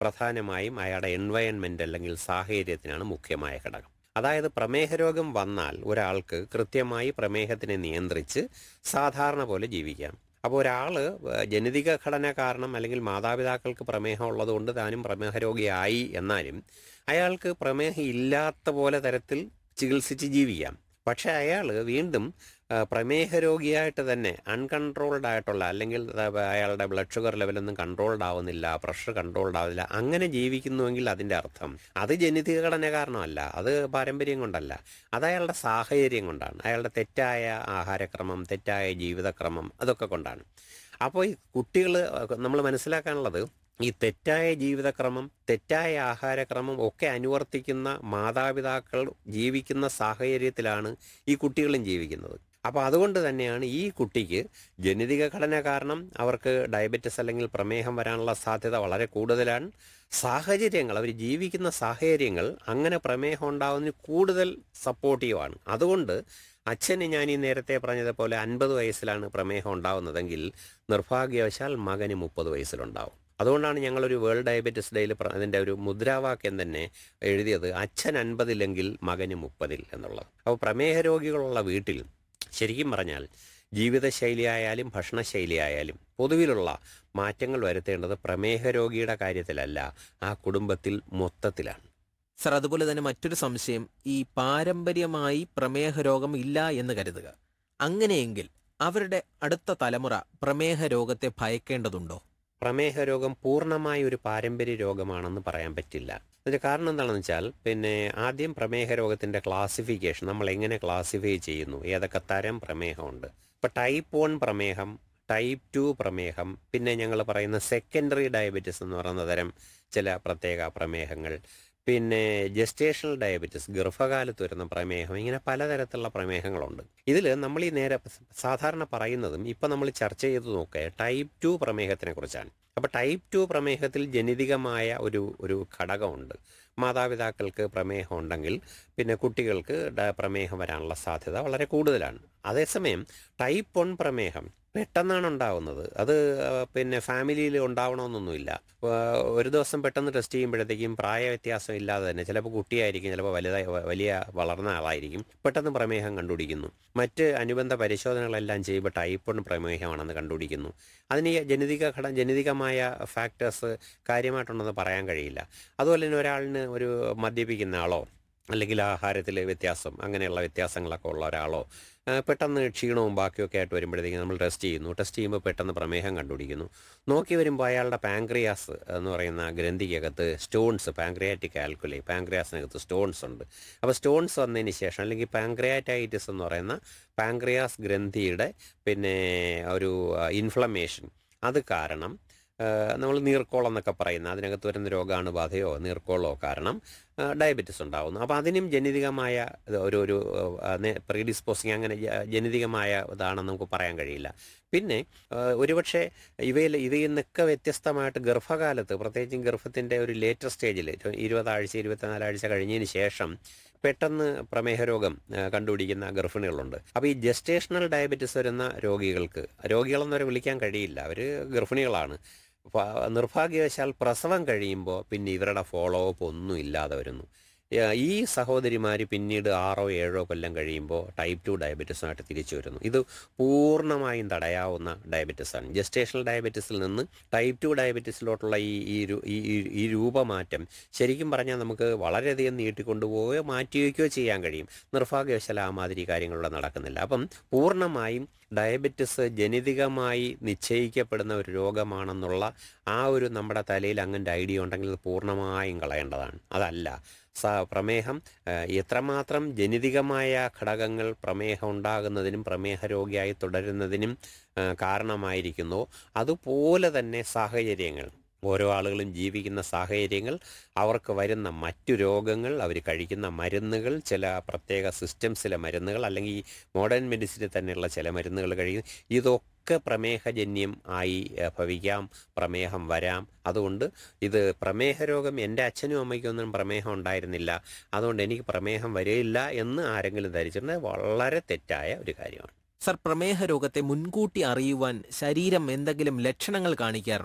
പ്രധാനമായും അയാളുടെ എൻവയൺമെന്റ് അല്ലെങ്കിൽ സാഹചര്യത്തിനാണ് മുഖ്യമായ ഘടകം അതായത് പ്രമേഹ രോഗം വന്നാൽ ഒരാൾക്ക് കൃത്യമായി പ്രമേഹത്തിനെ നിയന്ത്രിച്ച് സാധാരണ പോലെ ജീവിക്കാം അപ്പോൾ ഒരാൾ ജനിതക ഘടന കാരണം അല്ലെങ്കിൽ മാതാപിതാക്കൾക്ക് പ്രമേഹം ഉള്ളതുകൊണ്ട് താനും പ്രമേഹ രോഗിയായി എന്നാലും അയാൾക്ക് പ്രമേഹം ഇല്ലാത്ത പോലെ തരത്തിൽ ചികിത്സിച്ച് ജീവിക്കാം പക്ഷേ അയാൾ വീണ്ടും ആ, പ്രമേഹ രോഗിയായിട്ട് തന്നെ അൺകൺട്രോൾഡ് ആയിട്ടുള്ള അല്ലെങ്കിൽ ആ, അയാളുടെ ബ്ലഡ് ഷുഗർ ലെവലൊന്നും കൺട്രോൾഡ് ആവുന്നില്ല പ്രഷർ കൺട്രോൾഡ് ആവുന്നില്ല അങ്ങനെ ജീവിക്കുന്നുവെങ്കിൽ അതിൻ്റെ അർത്ഥം അത് ജനിതക ഘടന കാരണമല്ല അത് പാരമ്പര്യം കൊണ്ടല്ല അത് അയാളുടെ സാഹചര്യം കൊണ്ടാണ് അയാളുടെ തെറ്റായ ആഹാരക്രമം തെറ്റായ ജീവിതക്രമം അതൊക്കെ കൊണ്ടാണ് അപ്പോൾ ഈ കുട്ടികൾ നമ്മൾ മനസ്സിലാക്കാനുള്ളത് ഈ തെറ്റായ ജീവിതക്രമം തെറ്റായ ആഹാരക്രമം ഒക്കെ അനുവർത്തിക്കുന്ന മാതാപിതാക്കൾ ജീവിക്കുന്ന സാഹചര്യത്തിലാണ് ഈ കുട്ടികളും ജീവിക്കുന്നത് അപ്പോൾ അതുകൊണ്ട് തന്നെയാണ് ഈ കുട്ടിക്ക് ജനിതക ഘടന കാരണം അവർക്ക് ഡയബറ്റിസ് അല്ലെങ്കിൽ പ്രമേഹം വരാനുള്ള സാധ്യത വളരെ കൂടുതലാണ് സാഹചര്യങ്ങൾ അവർ ജീവിക്കുന്ന സാഹചര്യങ്ങൾ അങ്ങനെ പ്രമേഹം ഉണ്ടാകുന്നതിന് കൂടുതൽ സപ്പോർട്ടീവാണ് അതുകൊണ്ട് അച്ഛന് ഞാൻ ഈ നേരത്തെ പറഞ്ഞതുപോലെ അൻപത് വയസ്സിലാണ് പ്രമേഹം ഉണ്ടാകുന്നതെങ്കിൽ നിർഭാഗ്യവശാൽ മകന് മുപ്പത് വയസ്സിലുണ്ടാവും അതുകൊണ്ടാണ് ഞങ്ങളൊരു വേൾഡ് ഡയബറ്റിസ് ഡേയിൽ അതിൻ്റെ ഒരു മുദ്രാവാക്യം തന്നെ എഴുതിയത് അച്ഛൻ അൻപതിലെങ്കിൽ മകന് മുപ്പതിൽ എന്നുള്ളത് അപ്പോൾ പ്രമേഹ രോഗികളുള്ള വീട്ടിൽ ശരിക്കും പറഞ്ഞാൽ ജീവിതശൈലി ആയാലും ഭക്ഷണശൈലി ആയാലും പൊതുവിലുള്ള മാറ്റങ്ങൾ വരുത്തേണ്ടത് പ്രമേഹ രോഗിയുടെ കാര്യത്തിലല്ല ആ കുടുംബത്തിൽ മൊത്തത്തിലാണ് സർ അതുപോലെ തന്നെ മറ്റൊരു സംശയം ഈ പാരമ്പര്യമായി പ്രമേഹ രോഗം ഇല്ല എന്ന് കരുതുക അങ്ങനെയെങ്കിൽ അവരുടെ അടുത്ത തലമുറ പ്രമേഹ രോഗത്തെ ഭയക്കേണ്ടതുണ്ടോ പ്രമേഹ രോഗം പൂർണ്ണമായ ഒരു പാരമ്പര്യ രോഗമാണെന്ന് പറയാൻ പറ്റില്ല അതിന്റെ കാരണം എന്താണെന്ന് വെച്ചാൽ പിന്നെ ആദ്യം പ്രമേഹ രോഗത്തിന്റെ ക്ലാസിഫിക്കേഷൻ നമ്മൾ എങ്ങനെ ക്ലാസിഫൈ ചെയ്യുന്നു ഏതൊക്കെ തരം പ്രമേഹമുണ്ട് ഇപ്പൊ ടൈപ്പ് വൺ പ്രമേഹം ടൈപ്പ് ടു പ്രമേഹം പിന്നെ ഞങ്ങൾ പറയുന്ന സെക്കൻഡറി ഡയബറ്റിസ് എന്ന് പറയുന്ന തരം ചില പ്രത്യേക പ്രമേഹങ്ങൾ പിന്നെ ജസ്റ്റേഷണൽ ഡയബറ്റിസ് ഗർഭകാലത്ത് വരുന്ന പ്രമേഹം ഇങ്ങനെ പലതരത്തിലുള്ള പ്രമേഹങ്ങളുണ്ട് ഇതിൽ നമ്മൾ ഈ നേരെ സാധാരണ പറയുന്നതും ഇപ്പം നമ്മൾ ചർച്ച ചെയ്ത് നോക്കുക ടൈപ്പ് ടു പ്രമേഹത്തിനെ കുറിച്ചാണ് അപ്പോൾ ടൈപ്പ് ടു പ്രമേഹത്തിൽ ജനിതകമായ ഒരു ഒരു ഘടകമുണ്ട് മാതാപിതാക്കൾക്ക് പ്രമേഹം ഉണ്ടെങ്കിൽ പിന്നെ കുട്ടികൾക്ക് ഡ- പ്രമേഹം വരാനുള്ള സാധ്യത വളരെ കൂടുതലാണ് അതേസമയം ടൈപ്പ് വൺ പ്രമേഹം പെട്ടെന്നാണ് ഉണ്ടാവുന്നത് അത് ആ, പിന്നെ ഫാമിലിയിൽ ഉണ്ടാവണമെന്നൊന്നുമില്ല ആ, ഒരു ദിവസം പെട്ടെന്ന് ടെസ്റ്റ് ചെയ്യുമ്പോഴത്തേക്കും പ്രായ വ്യത്യാസം ഇല്ലാതെ തന്നെ ചിലപ്പോൾ കുട്ടിയായിരിക്കും ചിലപ്പോൾ വലുതായി വ- വലിയ വളർന്ന ആളായിരിക്കും പെട്ടെന്ന് പ്രമേഹം കണ്ടുപിടിക്കുന്നു മറ്റ് അനുബന്ധ പരിശോധനകളെല്ലാം ചെയ്യുമ്പോൾ ടൈപ്പ് വൺ പ്രമേഹമാണെന്ന് കണ്ടുപിടിക്കുന്നു അതിന് ഈ ജനിതക ഘടന ജനിതകമായ ഫാക്ടേഴ്സ് കാര്യമായിട്ടുണ്ടെന്ന് പറയാൻ കഴിയില്ല അതുപോലെ തന്നെ ഒരാളിന് ഒരു മദ്യപിക്കുന്ന ആളോ അല്ലെങ്കിൽ ആഹാരത്തിൽ വ്യത്യാസം അങ്ങനെയുള്ള വ്യത്യാസങ്ങളൊക്കെ ഉള്ള ഒരാളോ ആ, പെട്ടെന്ന് ക്ഷീണവും ബാക്കിയൊക്കെ ആയിട്ട് വരുമ്പോഴത്തേക്കും നമ്മൾ ടെസ്റ്റ് ചെയ്യുന്നു ടെസ്റ്റ് ചെയ്യുമ്പോൾ പെട്ടെന്ന് പ്രമേഹം കണ്ടുപിടിക്കുന്നു നോക്കി വരുമ്പോൾ അയാളുടെ പാങ്ക്രിയാസ് എന്ന് പറയുന്ന ഗ്രന്ഥിക്കകത്ത് സ്റ്റോൺസ് പാങ്ക്രിയാറ്റിക് ആൽക്കുലി പാങ്ക്രിയാസിനകത്ത് സ്റ്റോൺസ് ഉണ്ട് അപ്പോൾ സ്റ്റോൺസ് വന്നതിന് ശേഷം അല്ലെങ്കിൽ പാങ്ക്രിയാറ്റൈറ്റിസ് എന്ന് പറയുന്ന പാങ്ക്രിയാസ് ഗ്രന്ഥിയുടെ പിന്നെ ഒരു ഇൻഫ്ലമേഷൻ അത് കാരണം നമ്മൾ നീർക്കോളം എന്നൊക്കെ പറയുന്ന അതിനകത്ത് വരുന്ന രോഗാണുബാധയോ നീർക്കോളോ കാരണം ആ, ഡയബറ്റിസ് ഉണ്ടാവുന്നു അപ്പോൾ അതിനും ജനിതകമായ ഇത് ഒരു ഒരു പ്രീഡിസ്പോസിങ് അങ്ങനെ ജ- ജനിതകമായ ഇതാണെന്ന് നമുക്ക് പറയാൻ കഴിയില്ല പിന്നെ ആ, ഒരുപക്ഷെ ഇവയിൽ ഇവയിൽ നിന്നൊക്കെ വ്യത്യസ്തമായിട്ട് ഗർഭകാലത്ത് പ്രത്യേകിച്ചും ഗർഭത്തിൻ്റെ ഒരു ലേറ്റർ സ്റ്റേജിൽ ഇരുപതാഴ്ച ഇരുപത്തിനാലാഴ്ച കഴിഞ്ഞതിന് ശേഷം പെട്ടെന്ന് പ്രമേഹ രോഗം ആ, കണ്ടുപിടിക്കുന്ന ഗർഭിണികളുണ്ട് അപ്പോൾ ഈ ജസ്റ്റേഷണൽ ഡയബറ്റിസ് വരുന്ന രോഗികൾക്ക് രോഗികളെന്ന് വരെ വിളിക്കാൻ കഴിയില്ല അവർ ഗർഭിണികളാണ് പ- നിർഭാഗ്യവശാൽ പ്രസവം കഴിയുമ്പോൾ പിന്നെ ഇവരുടെ ഫോളോ അപ്പ് ഒന്നും ഇല്ലാതെ വരുന്നു ഏ, ഈ സഹോദരിമാർ പിന്നീട് ആറോ ഏഴോ കൊല്ലം കഴിയുമ്പോൾ ടൈപ്പ് ടു ഡയബറ്റീസുമായിട്ട് തിരിച്ചു വരുന്നു ഇത് പൂർണ്ണമായും തടയാവുന്ന ഡയബറ്റീസാണ് ജസ്റ്റേഷണൽ ഡയബറ്റീസിൽ നിന്ന് ടൈപ്പ് ടു ഡയബറ്റീസിലോട്ടുള്ള ഈ ഈ രു- ഈ ഈ- ഈ രൂപമാറ്റം ശരിക്കും പറഞ്ഞാൽ നമുക്ക് വളരെയധികം നീട്ടിക്കൊണ്ടുപോവുകയോ മാറ്റിവെക്കുകയോ ചെയ്യാൻ കഴിയും നിർഭാഗ്യവശാൽ ആ മാതിരി കാര്യങ്ങളിലൂടെ നടക്കുന്നില്ല അപ്പം പൂർണ്ണമായും ഡയബറ്റിസ് ജനിതകമായി നിശ്ചയിക്കപ്പെടുന്ന ഒരു രോഗമാണെന്നുള്ള ആ ഒരു നമ്മുടെ തലയിൽ അങ്ങനത്തെ ഐഡിയ ഉണ്ടെങ്കിൽ അത് പൂർണ്ണമായും കളയേണ്ടതാണ് അതല്ല സ പ്രമേഹം ആ, എത്രമാത്രം ജനിതകമായ ഘടകങ്ങൾ പ്രമേഹം ഉണ്ടാകുന്നതിനും പ്രമേഹ രോഗിയായി തുടരുന്നതിനും ആ, കാരണമായിരിക്കുന്നു അതുപോലെ തന്നെ സാഹചര്യങ്ങൾ ഓരോ ആളുകളും ജീവിക്കുന്ന സാഹചര്യങ്ങൾ അവർക്ക് വരുന്ന മറ്റു രോഗങ്ങൾ അവർ കഴിക്കുന്ന മരുന്നുകൾ ചില പ്രത്യേക സിസ്റ്റംസിലെ മരുന്നുകൾ അല്ലെങ്കിൽ ഈ മോഡേൺ മെഡിസിനിൽ തന്നെയുള്ള ചില മരുന്നുകൾ കഴിയും ഇതൊക്കെ പ്രമേഹജന്യം ആയി ഏഹ്, ഭവിക്കാം പ്രമേഹം വരാം അതുകൊണ്ട് ഇത് പ്രമേഹ രോഗം എൻ്റെ അച്ഛനും അമ്മയ്ക്കൊന്നും പ്രമേഹം ഉണ്ടായിരുന്നില്ല അതുകൊണ്ട് എനിക്ക് പ്രമേഹം വരില്ല എന്ന് ആരെങ്കിലും ധരിച്ചിട്ടുണ്ടെങ്കിൽ വളരെ തെറ്റായ ഒരു കാര്യമാണ് സർ പ്രമേഹ രോഗത്തെ മുൻകൂട്ടി അറിയുവാൻ ശരീരം എന്തെങ്കിലും ലക്ഷണങ്ങൾ കാണിക്കാറുണ്ടോ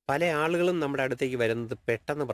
പല ആളുകളും നമ്മുടെ അടുത്തേക്ക് വരുന്നത് പെട്ടെന്ന്